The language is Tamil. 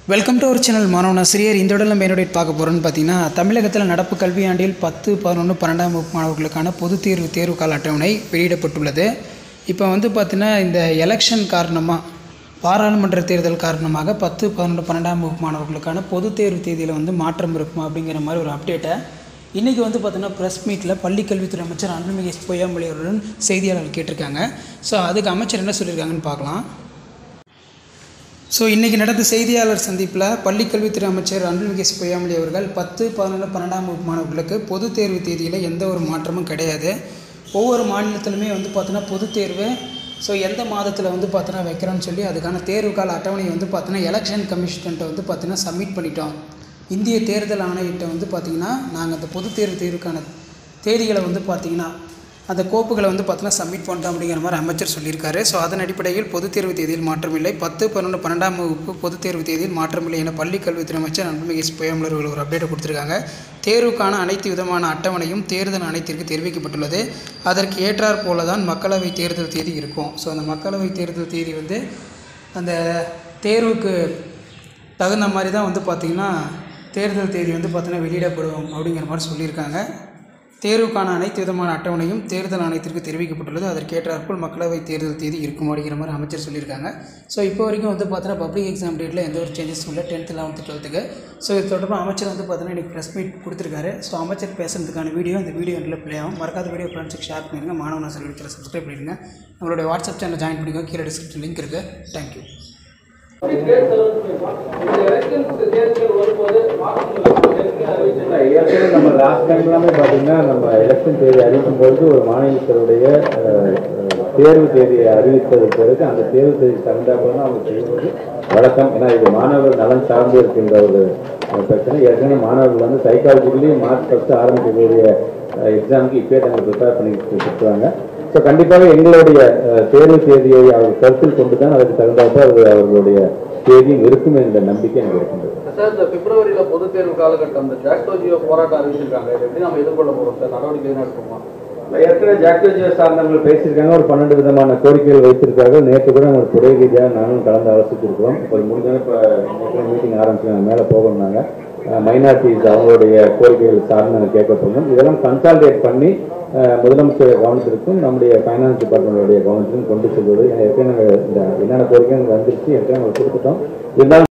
வெல்கம் டு அவர் சேனல் மாணவனாசிரியர் இந்த உடல் நம்ம என்னோட பார்க்க போகிறோம்னு பார்த்தீங்கன்னா தமிழகத்தில் நடப்பு கல்வியாண்டில் பத்து பதினொன்று பன்னெண்டாம் வகுப்பு மாணவர்களுக்கான பொதுத் தேர்வு தேர்வு கால அட்டவணை வெளியிடப்பட்டுள்ளது இப்போ வந்து பார்த்தீங்கன்னா இந்த எலெக்ஷன் காரணமாக பாராளுமன்ற தேர்தல் காரணமாக பத்து பதினொன்று பன்னெண்டாம் வகுப்பு மாணவர்களுக்கான பொதுத் தேர்வு தேதியில் வந்து மாற்றம் இருக்குமா அப்படிங்கிற மாதிரி ஒரு அப்டேட்டை இன்றைக்கி வந்து பார்த்தீங்கன்னா ப்ரெஸ் மீட்டில் பள்ளிக்கல்வித்துறை அமைச்சர் அன்புமிகு எஸ் பொய்யாமொழி அவர்களுடன் செய்தியாளர்கள் கேட்டிருக்காங்க ஸோ அதுக்கு அமைச்சர் என்ன சொல்லியிருக்காங்கன்னு பார்க்கலாம் ஸோ இன்றைக்கி நடந்த செய்தியாளர் சந்திப்பில் பள்ளிக்கல்வித்துறை அமைச்சர் அன்பில் எஸ் பொய்யாமொழி அவர்கள் பத்து பதினொன்று பன்னெண்டாம் வகுப்பு மாணவர்களுக்கு பொதுத் தேர்வு தேதியில் எந்த ஒரு மாற்றமும் கிடையாது ஒவ்வொரு மாநிலத்திலுமே வந்து பார்த்தோன்னா பொதுத் தேர்வு ஸோ எந்த மாதத்தில் வந்து பார்த்தோன்னா வைக்கிறோன்னு சொல்லி அதுக்கான தேர்வு கால அட்டவணை வந்து பார்த்தோன்னா எலெக்ஷன் கமிஷன்ட்ட வந்து பார்த்தீங்கன்னா சப்மிட் பண்ணிட்டோம் இந்திய தேர்தல் ஆணையத்தை வந்து பார்த்திங்கன்னா நாங்கள் அந்த பொதுத் தேர்வு தேர்வுக்கான தேதிகளை வந்து பார்த்திங்கன்னா அந்த கோப்புகளை வந்து பார்த்தீங்கன்னா சப்மிட் பண்ணுறோம் அப்படிங்கிற மாதிரி அமைச்சர் சொல்லியிருக்காரு ஸோ அதன் அடிப்படையில் பொதுத் தேர்வு தேதியில் மாற்றமில்லை பத்து பன்னெண்டு பன்னெண்டாம் வகுப்பு பொதுத் தேர்வு தேதியில் மாற்றமில்லை என பள்ளி கல்வித்துறை அமைச்சர் அன்புமிகு எஸ் பொய்யாமலர் அவர்கள் ஒரு அப்டேட் கொடுத்துருக்காங்க தேர்வுக்கான அனைத்து விதமான அட்டவணையும் தேர்தல் ஆணையத்திற்கு தெரிவிக்கப்பட்டுள்ளது அதற்கு ஏற்றாற் போல தான் மக்களவை தேர்தல் தேதி இருக்கும் ஸோ அந்த மக்களவை தேர்தல் தேதி வந்து அந்த தேர்வுக்கு தகுந்த மாதிரி தான் வந்து பார்த்திங்கன்னா தேர்தல் தேதி வந்து பார்த்திங்கன்னா வெளியிடப்படும் அப்படிங்கிற மாதிரி சொல்லியிருக்காங்க தேர்வுக்கான அனைத்து விதமான அட்டவணையும் தேர்தல் ஆணையத்திற்கு தெரிவிக்கப்பட்டுள்ளது அதற்கேற்றாற்போல் மக்களவை தேர்தல் தேதி இருக்கும் அப்படிங்கிற மாதிரி அமைச்சர் சொல்லியிருக்காங்க ஸோ இப்போ வரைக்கும் வந்து பார்த்தீங்கன்னா பப்ளிக் எக்ஸாம் டேட்டில் எந்த ஒரு சேஞ்சஸும் இல்லை டென்த்து லெவன்த்து டுவெல்த்துக்கு ஸோ இது தொடர்பாக அமைச்சர் வந்து பார்த்தீங்கன்னா இன்றைக்கி ப்ரெஸ் மீட் கொடுத்துருக்காரு ஸோ அமைச்சர் பேசுறதுக்கான வீடியோ இந்த வீடியோ எண்டில் ப்ளே ஆகும் மறக்காத வீடியோ ஃப்ரெண்ட்ஸுக்கு ஷேர் பண்ணிடுங்க மாணவன் ஆசிரியர் சேனல் சப்ஸ்கிரைப் பண்ணிடுங்க நம்மளுடைய வாட்ஸ்அப் சேனல் ஜாயின் பண்ணிக்கோ கீழே டிஸ்கிரிப்ஷன் லிங்க் இருக்குது தேங்க்யூ இல்ல, ஏற்கனவே நம்ம லாஸ்ட் டைம் எல்லாமே பார்த்தீங்கன்னா நம்ம எலெக்ஷன் தேதி அறிவிக்கும் பொழுது ஒரு மாநிலத்தினுடைய அஹ், அஹ், தேர்வு தேதியை அறிவித்தது பிறகு அந்த தேர்வு தேதி தகுந்தாப்புல தான் அவங்க செய்வது வழக்கம் ஏன்னா இது மாணவர்கள் நலன் சார்ந்து இருக்கின்ற ஒரு அஹ், பிரச்சனை ஏற்கனவே மாணவர்கள் வந்து சைக்காலஜிக்கலி மார்ச் ஃபஸ்ட்டு ஆரம்பிக்கக்கூடிய எக்ஸாமுக்கு இப்பயே நாங்கள் ப்ரிப்பேர் பண்ணி கொடுத்துருவாங்க ஸோ கண்டிப்பாக எங்களுடைய அஹ், தேர்வு தேதியை அவர் கருத்தில் கொண்டு தான் அதுக்கு தகுந்தாப்ப அது அவர்களுடைய தேதியும் இருக்கும் என்ற நம்பிக்கை எனக்கு இருக்கின்றது சார் இந்த பிப்ரவரியில பொதுத் தேர்வு காலகட்டம் இந்த ஜாக்டோஜியோ போராட்டம் அறிவிச்சிருக்காங்க இதை எப்படி நம்ம எதிர்கொள்ள போறோம் சார் நடவடிக்கை எதுவும் எடுப்போமா ஏற்கனவே ஜாக்டோஜியோ சார்ந்தவங்க பேசியிருக்காங்க ஒரு பன்னெண்டு விதமான கோரிக்கைகள் வைத்திருக்காங்க நேற்று கூட நம்ம துறை ரீதியாக நானும் கலந்து ஆலோசிச்சிருக்கிறோம் இப்போ முடிஞ்சாலும் இப்போ மீட்டிங் ஆரம்பிச்சு மேலே போகணும்னாங்க மைனாரிட்டிஸ் அவங்களுடைய கோரிக்கைகள் சார்ந்து நாங்கள் கேட்க போகிறோம் இதெல்லாம் கன்சால்டேட் பண்ணி அஹ், முதலமைச்சர் கவனத்திற்கும் நம்முடைய ஃபைனான்ஸ் டிபார்ட்மெண்ட்டுடைய கவனத்திற்கும் கொண்டு செல்வது ஏன்னா ஏற்கனவே நாங்கள் இந்த என்னென்ன கோரிக்கை வந்துருச்சு ஏற்கனவே நாங்கள் கொடுத்துட்டோம் இருந்தாலும்